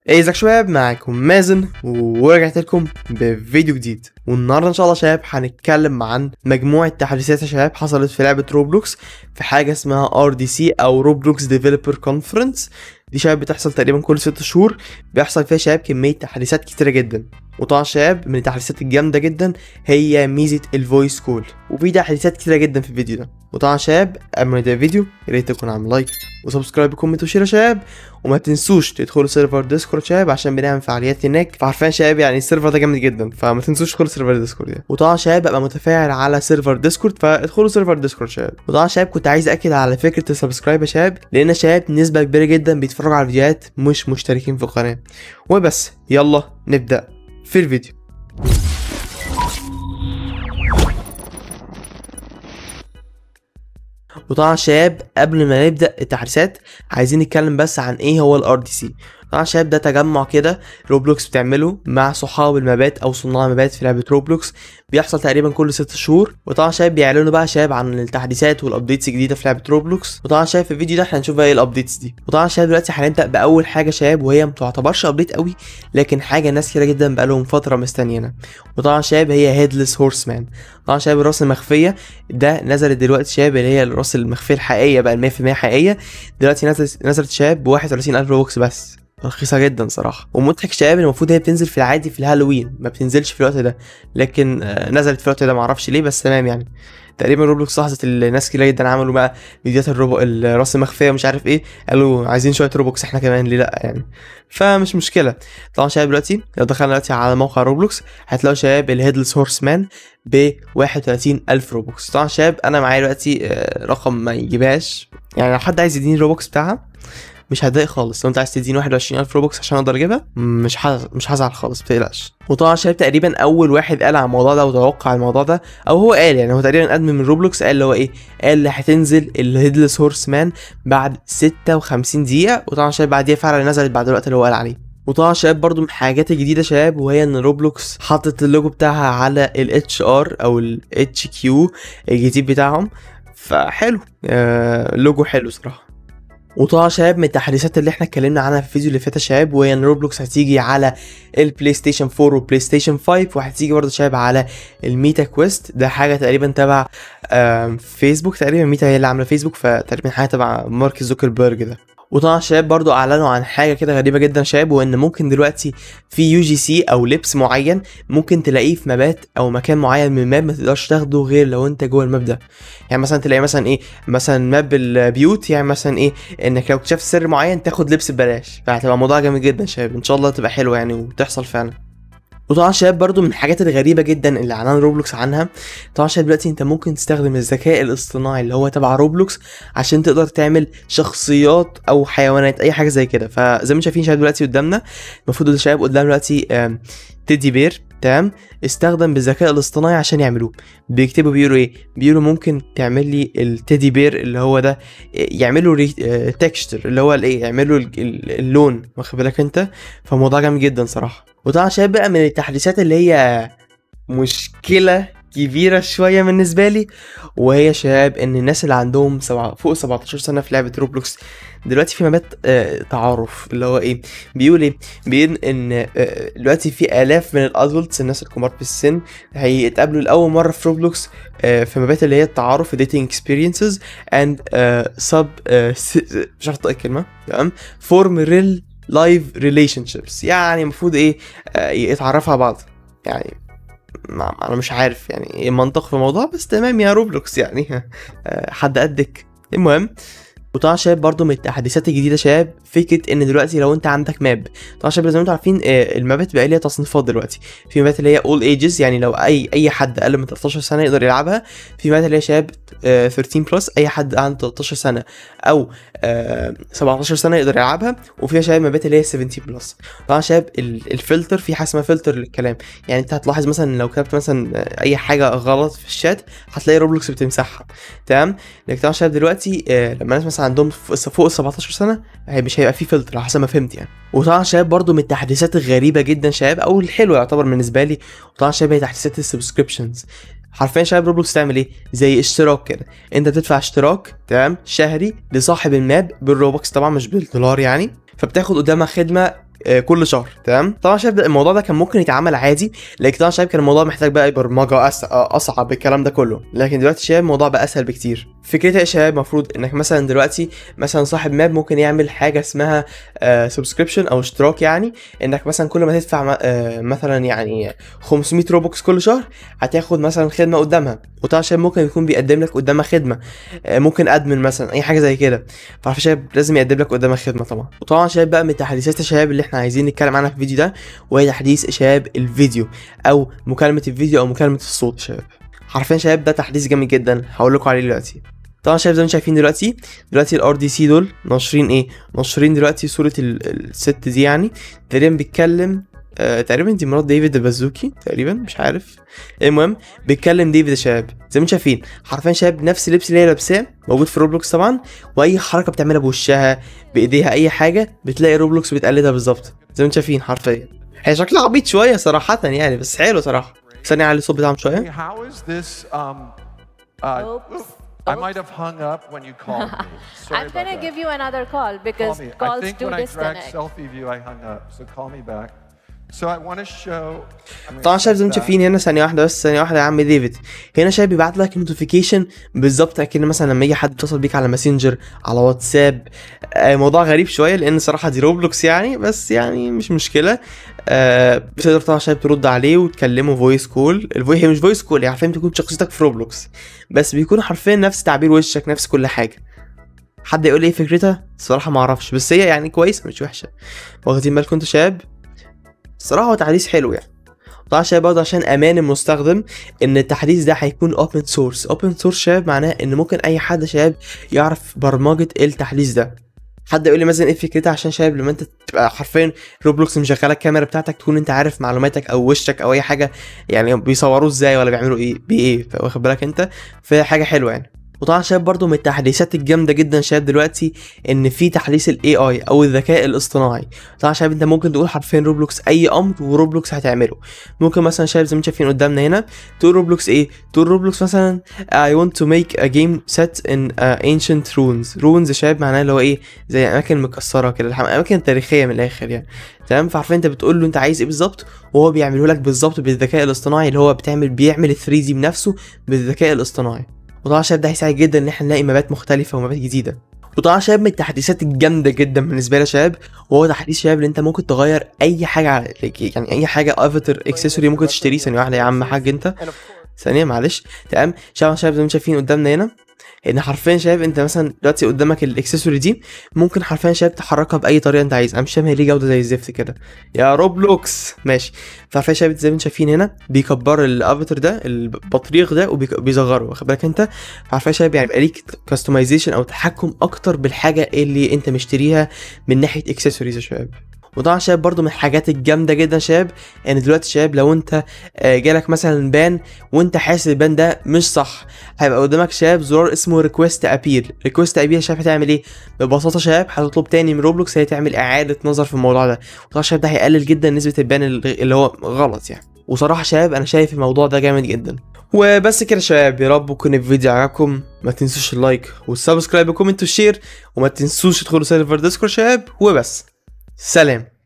ايه ازيك شباب معاكم مازن ورجعت لكم بفيديو جديد والنهارده ان شاء الله شباب هنتكلم عن مجموعه تحديثات يا شباب حصلت في لعبه روبلوكس في حاجه اسمها ار دي سي او روبلوكس ديفلوبر كونفرنس دي شباب بتحصل تقريبا كل ست شهور بيحصل فيها شباب كميه تحديثات كتيره جدا وطبعا شباب من التحديثات الجامده جدا هي ميزه الفويس كول وفي تحديثات كتيره جدا في الفيديو ده وطبعا شباب قبل ما نبدا الفيديو يا ريت تكون عامل لايك وسبسكرايب وكومنت وشير يا شباب وما تنسوش تدخلوا سيرفر ديسكورد شباب عشان بنعمل فعاليات هناك فعارفين شباب يعني السيرفر ده جامد جدا فما تنسوش تدخلوا سيرفر ديسكورد يعني. وطبعا شباب ابقى متفاعل على سيرفر ديسكورد فادخلوا سيرفر ديسكورد شباب وطبعا شباب كنت عايز اكد على فكره السبسكرايب يا شباب لان شباب نسبه كبيره جدا بيتفرجوا على الفيديوهات مش مشتركين في القناه وبس يلا نبدا في الفيديو وطبعا شباب قبل ما نبدا التحديثات عايزين نتكلم بس عن ايه هو الار دي سي طبعا شباب ده تجمع كده روبلوكس بتعمله مع صحاب المبات او صناع المبات في لعبه روبلوكس بيحصل تقريبا كل ست شهور وطبعا شباب بيعلنوا بقى شباب عن التحديثات والابديتس الجديده في لعبه روبلوكس وطبعا شباب في الفيديو ده احنا هنشوف بقى ايه الابديتس دي وطبعا شباب دلوقتي هنبدا باول حاجه شباب وهي ما تعتبرش ابديت قوي لكن حاجه ناس كتير جدا بقالهم فتره مستنيينها وطبعا شباب هي هيدلس هورس مان طبعا شباب الراس المخفيه ده نزلت دلوقتي شباب اللي هي الراس المخفيه الحقيقيه بقى ال 100% حقيقيه دلوقتي نزلت نزلت شباب ب 21000 روبوكس بس رخيصه جدا صراحه ومضحك شباب المفروض هي بتنزل في العادي في الهالوين ما بتنزلش في الوقت ده لكن آه، نزلت في الوقت ده معرفش ليه بس تمام يعني تقريبا روبلوكس لاحظت الناس كتير جدا عملوا بقى فيديوهات الروبو الراس المخفيه ومش عارف ايه قالوا عايزين شويه روبوكس احنا كمان ليه لا يعني فمش مشكله طبعا شباب دلوقتي لو دخلنا دلوقتي على موقع روبلوكس هتلاقوا شباب الهيدلس هورس مان ب 31000 روبوكس طبعا شباب انا معايا دلوقتي آه، رقم ما يجيبهاش يعني لو حد عايز يديني الروبوكس بتاعها مش هتضايق خالص لو انت عايز تديني 21000 روبوكس عشان اقدر اجيبها مش حز... مش هزعل خالص متقلقش وطبعا شايف تقريبا اول واحد قال على الموضوع ده وتوقع الموضوع ده او هو قال يعني هو تقريبا ادمن من روبلوكس قال اللي هو ايه قال اللي هتنزل الهيدلس هورس مان بعد 56 دقيقه وطبعا شايف بعديها فعلا نزلت بعد الوقت اللي هو قال عليه وطبعا شباب برضو من الحاجات الجديده شباب وهي ان روبلوكس حطت اللوجو بتاعها على الاتش ار او الاتش كيو الجديد بتاعهم فحلو آه لوجو حلو صراحه وطبعا شباب من التحديثات اللي احنا اتكلمنا عنها في الفيديو اللي فات يا شباب وهي ان روبلوكس هتيجي على البلاي ستيشن 4 والبلاي ستيشن 5 وهتيجي برضه شباب على الميتا كويست ده حاجه تقريبا تبع آم، فيسبوك تقريبا ميتا هي اللي عامله فيسبوك فتقريبا حاجه تبع مارك زوكربيرج ده وطبعا شباب برضو اعلنوا عن حاجه كده غريبه جدا شباب وان ممكن دلوقتي في يو جي سي او لبس معين ممكن تلاقيه في مابات او مكان معين من الماب ما تقدرش تاخده غير لو انت جوه الماب ده يعني مثلا تلاقي مثلا ايه مثلا ماب البيوت يعني مثلا ايه انك لو اكتشفت سر معين تاخد لبس ببلاش فهتبقى موضوع جامد جدا شباب ان شاء الله تبقى حلوه يعني وتحصل فعلا وطبعا شباب برضو من الحاجات الغريبة جدا اللي اعلان روبلوكس عنها طبعا شباب دلوقتي انت ممكن تستخدم الذكاء الاصطناعي اللي هو تبع روبلوكس عشان تقدر تعمل شخصيات او حيوانات اي حاجة زي كده فزي ما انتم شايفين شباب دلوقتي قدامنا المفروض الشباب قدام دلوقتي آم، تيدي بير تمام استخدم بالذكاء الاصطناعي عشان يعملوه بيكتبوا بيقولوا ايه بيقولوا ممكن تعمل لي التيدي بير اللي هو ده يعملوا تكستر اللي هو الايه يعملوا ال- ال- اللون واخد بالك انت فموضوع جامد جدا صراحه وطبعا شباب بقى من التحديثات اللي هي مشكله كبيره شويه بالنسبه لي وهي شباب ان الناس اللي عندهم سبعة فوق 17 سنه في لعبه روبلوكس دلوقتي في مبات آه تعارف اللي هو ايه بيقول ايه بيقول ان آه دلوقتي في الاف من الادولتس الناس الكبار في السن هيتقابلوا لاول مره في روبلوكس آه في مبات اللي هي التعارف dating experiences and uh, sub uh, مش عارف انطق الكلمه تمام form real live relationships يعني المفروض ايه آه يتعرفوا على بعض يعني ما ما انا مش عارف يعني ايه المنطق في الموضوع بس تمام يا روبلوكس يعني آه، حد قدك المهم وطبعا شباب برضو من التحديثات الجديده شباب فكره ان دلوقتي لو انت عندك ماب طبعا شباب زي ما انتم عارفين آه، المابات بقى ليها تصنيفات دلوقتي في مابات اللي هي اول ايجز يعني لو اي اي حد اقل من 13 سنه يقدر يلعبها في مابات اللي هي شباب آه، 13 بلس اي حد عنده 13 سنه او آه، 17 سنه يقدر يلعبها وفيها شباب مابات اللي هي 17 بلس طبعا شباب ال- الفلتر في حاجه اسمها فلتر للكلام يعني انت هتلاحظ مثلا لو كتبت مثلا آه، اي حاجه غلط في الشات هتلاقي روبلوكس بتمسحها تمام لكن طبعا شباب دلوقتي آه، لما الناس مثلا عندهم ف- فوق ال 17 سنه هي مش هيبقى في فلتر على حسب ما فهمت يعني وطبعا شباب برضو من التحديثات الغريبه جدا شباب او الحلوه يعتبر بالنسبه لي وطبعا شباب هي تحديثات السبسكريبشنز حرفيا شباب روبلوكس تعمل ايه زي اشتراك كده انت بتدفع اشتراك تمام شهري لصاحب الماب بالروبوكس طبعا مش بالدولار يعني فبتاخد قدامها خدمه آه، كل شهر تمام طبعا شايف ده الموضوع ده كان ممكن يتعمل عادي لكن طبعا شايف كان الموضوع محتاج بقى برمجه أس- آه، اصعب الكلام ده كله لكن دلوقتي شايف الموضوع بقى اسهل بكتير فكرتها يا شباب المفروض انك مثلا دلوقتي مثلا صاحب ماب ممكن يعمل حاجه اسمها سبسكريبشن او اشتراك يعني انك مثلا كل ما تدفع م- آه، مثلا يعني 500 روبوكس كل شهر هتاخد مثلا خدمه قدامها وطبعا شايف ممكن يكون بيقدم لك قدامها خدمه آه، ممكن ادمن مثلا اي حاجه زي كده فعارف شباب لازم يقدم لك قدامها خدمه طبعا وطبعا شباب بقى من التحديثات يا شباب اللي احنا عايزين نتكلم عنها في الفيديو ده وهي تحديث شباب الفيديو او مكالمه الفيديو او مكالمه الصوت يا شباب حرفيا شباب ده تحديث جامد جدا هقول لكم عليه دلوقتي طبعا شايف زي ما انتم شايفين دلوقتي دلوقتي الار دي سي دول ناشرين ايه ناشرين دلوقتي صوره ال- الست دي يعني تقريبا بيتكلم آه تقريبا دي مرات ديفيد البازوكي تقريبا مش عارف المهم بيتكلم ديفيد يا شباب زي ما انتم شايفين حرفيا شباب نفس اللبس اللي هي لابساه موجود في روبلوكس طبعا واي حركه بتعملها بوشها بايديها اي حاجه بتلاقي روبلوكس بتقلدها بالظبط زي ما انتم شايفين حرفيا هي شكلها عبيط شويه صراحه يعني بس حلو صراحه ثانيه على الصوت بتاعهم شويه Hey, how is this? Um, uh, Oops. I might have hung up when you called me. Sorry I'm about gonna that. give you another call Call because me. I calls think do when I dragged disconnect. selfie view, I hung up. So call me back. So I want to show. I'm gonna طبعا شايف زي ما set انتم that. شايفين هنا ثانيه واحده بس ثانيه واحده يا عم ديفيد هنا شايف بيبعت لك نوتيفيكيشن بالظبط اكن مثلا لما يجي حد يتصل بيك على ماسنجر على واتساب آه موضوع غريب شويه لان صراحه دي روبلوكس يعني بس يعني مش مشكله آه بتقدر طبعا شايف ترد عليه وتكلمه فويس كول الفويس هي مش فويس كول يعني حرفيا تكون شخصيتك في روبلوكس بس بيكون حرفيا نفس تعبير وشك نفس كل حاجه حد يقول لي ايه فكرتها الصراحه ما اعرفش بس هي يعني كويسه مش وحشه واخدين بالكم انتوا شباب الصراحه هو تحديث حلو يعني طبعا شباب برضه عشان امان المستخدم ان التحديث ده هيكون اوبن سورس اوبن سورس شباب معناه ان ممكن اي حد شباب يعرف برمجه التحديث ده حد يقول لي مثلا ايه فكرتها عشان شباب لما انت تبقى حرفيا روبلوكس مشغله الكاميرا بتاعتك تكون انت عارف معلوماتك او وشك او اي حاجه يعني بيصوروه ازاي ولا بيعملوا ايه بايه واخد بالك انت فهي حاجه حلوه يعني وطبعا شباب برضو من التحديثات الجامده جدا شباب دلوقتي ان في تحديث الاي اي او الذكاء الاصطناعي طبعا شباب انت ممكن تقول حرفيا روبلوكس اي امر وروبلوكس هتعمله ممكن مثلا شباب زي ما انتم شايفين قدامنا هنا تقول روبلوكس ايه تقول روبلوكس مثلا I want to make a game set in uh, ancient ruins ruins يا شباب معناها اللي هو ايه زي اماكن مكسره كده الح- اماكن تاريخيه من الاخر يعني تمام فعارفين انت بتقول له انت عايز ايه بالظبط وهو بيعمله لك بالظبط بالذكاء الاصطناعي اللي هو بتعمل بيعمل ال 3 دي بنفسه بالذكاء الاصطناعي وطبعا شايف ده هيساعد جدا ان احنا نلاقي مابات مختلفه ومابات جديده وطبعا شباب من التحديثات الجامده جدا بالنسبه لي يا شباب وهو تحديث شباب اللي انت ممكن تغير اي حاجه على- يعني اي حاجه افاتار اكسسوري ممكن تشتريه ثانيه واحده يا عم حاج انت ثانيه معلش تمام شباب شباب زي ما انتم شايفين قدامنا هنا ان حرفيا شايف انت مثلا دلوقتي قدامك الاكسسوري دي ممكن حرفيا شايف تحركها باي طريقه انت عايز انا مش فاهم هي ليه جوده زي الزفت كده يا روبلوكس ماشي فعارفين شايف زي ما انتم شايفين هنا بيكبر الافاتار ده البطريق ده وبيصغره واخد بالك انت فعارفين شايف يعني يبقى ليك كاستمايزيشن او تحكم اكتر بالحاجه اللي انت مشتريها من ناحيه اكسسوارز يا شباب وطبعا شباب برضو من الحاجات الجامده جدا شباب ان دلوقتي شباب لو انت آه، جالك مثلا بان وانت حاسس البان ده مش صح هيبقى قدامك شباب زرار اسمه ريكويست ابيل ريكويست ابيل شباب هتعمل ايه ببساطه شباب هتطلب تاني من روبلوكس هي تعمل اعاده نظر في الموضوع ده وطبعا شباب ده هيقلل جدا نسبه البان اللي اللي هو غلط يعني وصراحه شباب انا شايف الموضوع ده جامد جدا وبس كده يا شباب يا رب يكون الفيديو عجبكم ما تنسوش اللايك والسبسكرايب والكومنت والشير وما تنسوش تدخلوا سيرفر ديسكورد شباب وبس سلام